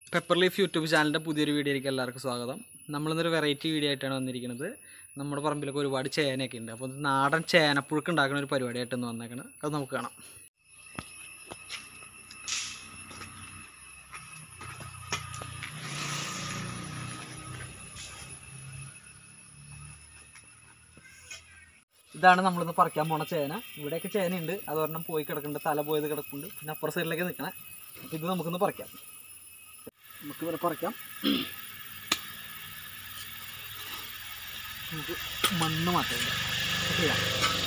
Pepper leaf YouTube ചാനലിൻ്റെ പുതിയൊരു വീഡിയോയിലേക്ക് എല്ലാവർക്കും സ്വാഗതം നമ്മളിന്നൊരു വെറൈറ്റി വീഡിയോ ആയിട്ടാണ് വന്നിരിക്കുന്നത് നമ്മുടെ പറമ്പിലൊക്കെ ഒരുപാട് ചേനയൊക്കെ ഉണ്ട് അപ്പോൾ നാടൻ ചേനപ്പുഴുക്ക് ഉണ്ടാക്കുന്ന ഒരു പരിപാടിയായിട്ടൊന്ന് വന്നേക്കണം അത് നമുക്ക് കാണാം ഇതാണ് നമ്മളിന്ന് പറിക്കാൻ പോണ ചേന ഇവിടെയൊക്കെ ചേനയുണ്ട് അത് ഒരെണ്ണം പോയി കിടക്കുന്നുണ്ട് തല പോയത് കിടക്കുന്നുണ്ട് പിന്നെ അപ്പുറ സൈഡിലേക്ക് നിൽക്കണേ അപ്പോൾ ഇത് നമുക്കൊന്ന് പറിക്കാം നമുക്ക് ഇവിടെ പറിക്കാം നമുക്ക് മണ്ണ് മാറ്റില്ല ചെയ്യാം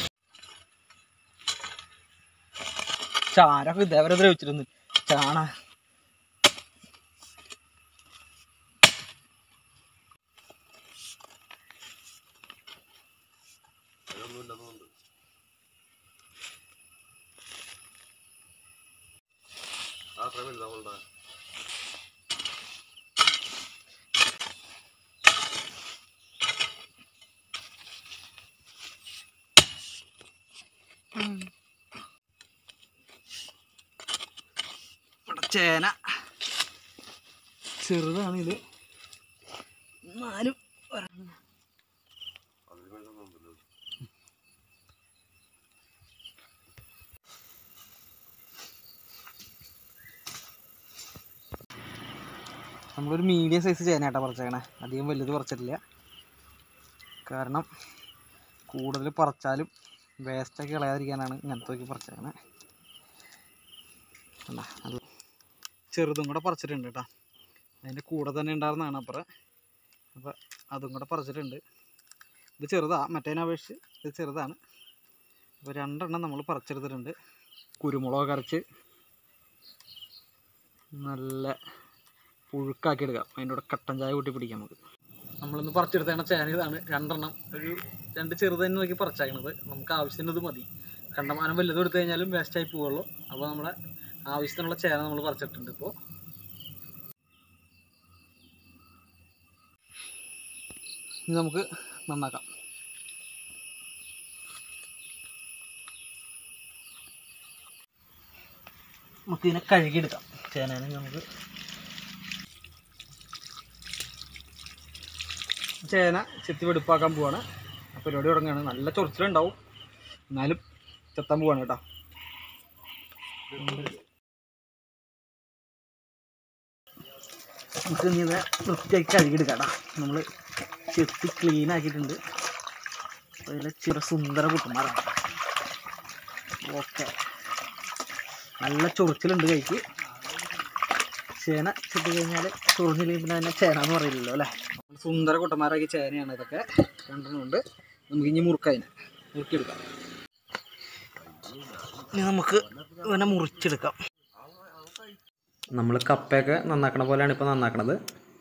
ചാരൊക്കെ ഇതേവരെ ദ്രവിച്ചിരുന്നു ചാണ ഇവിടെ ചേന ചെറുതാണ് ഇത് എന്നാലും ഒരെണ്ണം. നമ്മളൊരു മീഡിയം സൈസ് ചേനയാട്ടാ പറിച്ചേക്കണേ അധികം വലുത് പറിച്ചിട്ടില്ല കാരണം കൂടുതൽ പറിച്ചാലും വേസ്റ്റൊക്കെ കളയാതിരിക്കാനാണ് ഇങ്ങനത്തെ ഒക്കെ പറിച്ചേക്കണേ കണ്ടാ, നല്ല ചെറുതും കൂടെ പറിച്ചിട്ടുണ്ട് കേട്ടോ അതിൻ്റെ കൂടെ തന്നെ ഉണ്ടായിരുന്നതാണ് അപ്പുറം അപ്പോൾ അതും കൂടെ പറിച്ചിട്ടുണ്ട് ഇത് ചെറുതാ മറ്റേതിനെ അപേക്ഷിച്ച് ഇത് ചെറുതാണ് അപ്പോൾ രണ്ടെണ്ണം നമ്മൾ പറിച്ചെടുത്തിട്ടുണ്ട് കുരുമുളക് അരച്ച് നല്ല പുഴുക്കാക്കി എടുക്കാം അതിൻ്റെ കൂടെ കട്ടൻ ചായ കൂട്ടി പിടിക്കാം നമുക്ക് നമ്മളിന്ന് പറിച്ചെടുത്തേണ ചേന ഇതാണ് രണ്ടെണ്ണം ഒരു രണ്ട് ചെറുത് തന്നെ നോക്കി പറിച്ചേക്കണത് നമുക്ക് ആവശ്യത്തിന് ഇത് മതി കണ്ടമാനം വലുത് എടുത്തു കഴിഞ്ഞാലും വേസ്റ്റായി പോവുള്ളൂ അപ്പോൾ നമ്മളെ ആവശ്യത്തിനുള്ള ചേന നമ്മൾ പറിച്ചിട്ടുണ്ട് ഇപ്പോൾ ഇനി നമുക്ക് നന്നാക്കാം നമുക്ക് ഇതിനെ കഴുകിയെടുക്കാം ചേനേനെ നമുക്ക് ചേന ചെത്തി വെടുപ്പാക്കാൻ പോവാണ് ആ പരിപാടി തുടങ്ങുകയാണ് നല്ല ചൊറിച്ചിലുണ്ടാവും എന്നാലും ചെത്താൻ പോവാണ് കേട്ടോ നമുക്ക് ഇനി ഇത് വൃത്തിയാക്കി കഴുകിയെടുക്കാം നമ്മൾ ചെത്തി ക്ലീൻ ആക്കിയിട്ടുണ്ട് അതിലെ ചില സുന്ദര കുട്ടന്മാരാണ് ഓക്കെ നല്ല ചൊറിച്ചിലുണ്ട് കൈക്ക് ചേന ചെത്തി കഴിഞ്ഞാൽ ചൊറിഞ്ഞില്ലെങ്കിൽ പിന്നെ അതിനെ ചേന എന്ന് പറയില്ലല്ലോ അല്ലേ സുന്ദര കുട്ടന്മാരാക്കി ചേനയാണ് ഇതൊക്കെ രണ്ടെണ്ണമുണ്ട് നമുക്ക് ഇനി മുറുക്കതിനെ മുറുക്കിയെടുക്കാം ഇനി നമുക്ക് ഇവനെ മുറിച്ചെടുക്കാം നമ്മൾ കപ്പയൊക്കെ നന്നാക്കണ പോലെയാണ് ഇപ്പോൾ നന്നാക്കണത്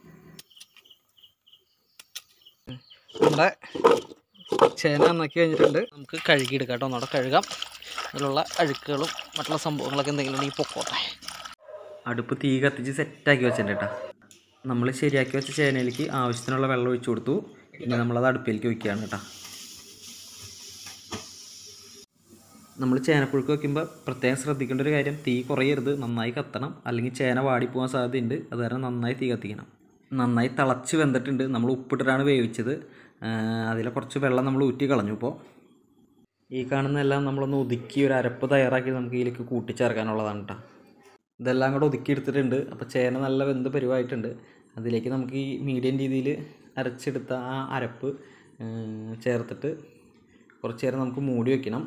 നമ്മുടെ ചേന നന്നാക്കി കഴിഞ്ഞിട്ടുണ്ട് നമുക്ക് കഴുകിയെടുക്കാം കേട്ടോ ഒന്നുകൂടെ കഴുകാം അതിലുള്ള അഴുക്കുകളും മറ്റുള്ള സംഭവങ്ങളൊക്കെ എന്തെങ്കിലും ഉണ്ടെങ്കിൽ പൊക്കോട്ടെ അടുപ്പ് തീ കത്തിച്ച് സെറ്റാക്കി വെച്ചിട്ടുണ്ട് കേട്ടോ നമ്മൾ ശരിയാക്കി വെച്ച ചേനയിലേക്ക് ആവശ്യത്തിനുള്ള വെള്ളം ഒഴിച്ചു കൊടുത്തു ഇനി നമ്മളത് അടുപ്പിലേക്ക് വയ്ക്കുകയാണ് കേട്ടോ നമ്മൾ ചേനപ്പുഴുക്ക് വെക്കുമ്പോൾ പ്രത്യേകം ശ്രദ്ധിക്കേണ്ട ഒരു കാര്യം തീ കുറയരുത് നന്നായി കത്തണം അല്ലെങ്കിൽ ചേന വാടിപ്പോകാൻ സാധ്യതയുണ്ട് അത് കാരണം നന്നായി തീ കത്തിക്കണം നന്നായി തിളച്ച് വെന്തിട്ടുണ്ട് നമ്മൾ ഉപ്പിട്ടിട്ടാണ് വേവിച്ചത് അതിലെ കുറച്ച് വെള്ളം നമ്മൾ ഊറ്റി കളഞ്ഞു ഇപ്പോൾ ഈ കാണുന്നതെല്ലാം നമ്മളൊന്ന് ഒതുക്കി ഒരു അരപ്പ് തയ്യാറാക്കി നമുക്ക് ഇതിലേക്ക് കൂട്ടിച്ചേർക്കാനുള്ളതാണ് കേട്ടോ ഇതെല്ലാം കൂടെ ഒതുക്കി എടുത്തിട്ടുണ്ട് അപ്പോൾ ചേന നല്ല വെന്ത് പരുവായിട്ടുണ്ട് അതിലേക്ക് നമുക്ക് ഈ മീഡിയം രീതിയിൽ അരച്ചെടുത്ത ആ അരപ്പ് ഏർ, ചേർത്തിട്ട് കുറച്ച് നേരം നമുക്ക് മൂടി വെക്കണം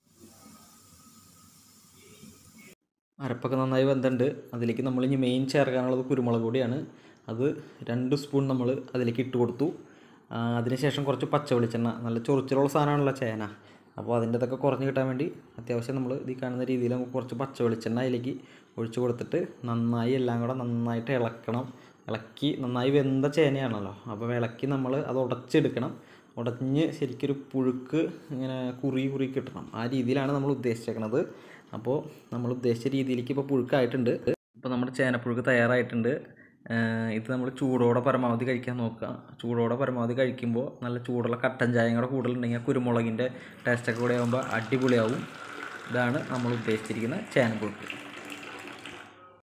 അരപ്പൊക്കെ നന്നായി വെന്തുണ്ട് അതിലേക്ക് നമ്മൾ ഇനി മെയിൻ ചേർക്കാനുള്ളത് കുരുമുളക് പൊടിയാണ് അത് രണ്ട് സ്പൂൺ നമ്മൾ അതിലേക്ക് ഇട്ട് കൊടുത്തു ആ, അതിനുശേഷം കുറച്ച് പച്ച വെളിച്ചെണ്ണ നല്ല ചൊറിച്ചിലുള്ള സാധനമാണല്ലോ ചേന അപ്പോൾ അതിൻ്റെ ഇതൊക്കെ കുറഞ്ഞ് കിട്ടാൻ വേണ്ടി അത്യാവശ്യം നമ്മൾ ഈ കാണുന്ന രീതിയിൽ നമുക്ക് കുറച്ച് പച്ച വെളിച്ചെണ്ണ അതിലേക്ക് ഒഴിച്ച് കൊടുത്തിട്ട് നന്നായി എല്ലാം കൂടെ നന്നായിട്ട് ഇളക്കണം ഇളക്കി നന്നായി വെന്ത ചേനയാണല്ലോ അപ്പോൾ ഇളക്കി നമ്മൾ അത് ഉടച്ചെടുക്കണം ഉടഞ്ഞ് ശരിക്കൊരു പുഴുക്ക് ഇങ്ങനെ കുറി കുറി കിട്ടണം ആ രീതിയിലാണ് നമ്മൾ ഉദ്ദേശിച്ചേക്കണത് അപ്പോൾ നമ്മൾ ഉദ്ദേശിച്ച രീതിയിലേക്ക് ഇപ്പോൾ പുഴുക്കായിട്ടുണ്ട് ഇപ്പോൾ നമ്മുടെ ചേനപ്പുഴുക്ക് തയ്യാറായിട്ടുണ്ട് ഏഹ് ഇത് നമ്മൾ ചൂടോടെ പരമാവധി കഴിക്കാൻ നോക്കുക ചൂടോടെ പരമാവധി കഴിക്കുമ്പോൾ നല്ല ചൂടുള്ള കട്ടൻ ചായയും കൂടെ കൂടുതലുണ്ടെങ്കിൽ ആ കുരുമുളകിൻ്റെ ടേസ്റ്റൊക്കെ കൂടെ ആകുമ്പോൾ അടിപൊളിയാവും ഇതാണ് നമ്മൾ ഉദ്ദേശിച്ചിരിക്കുന്ന ചേനപ്പുഴുക്ക്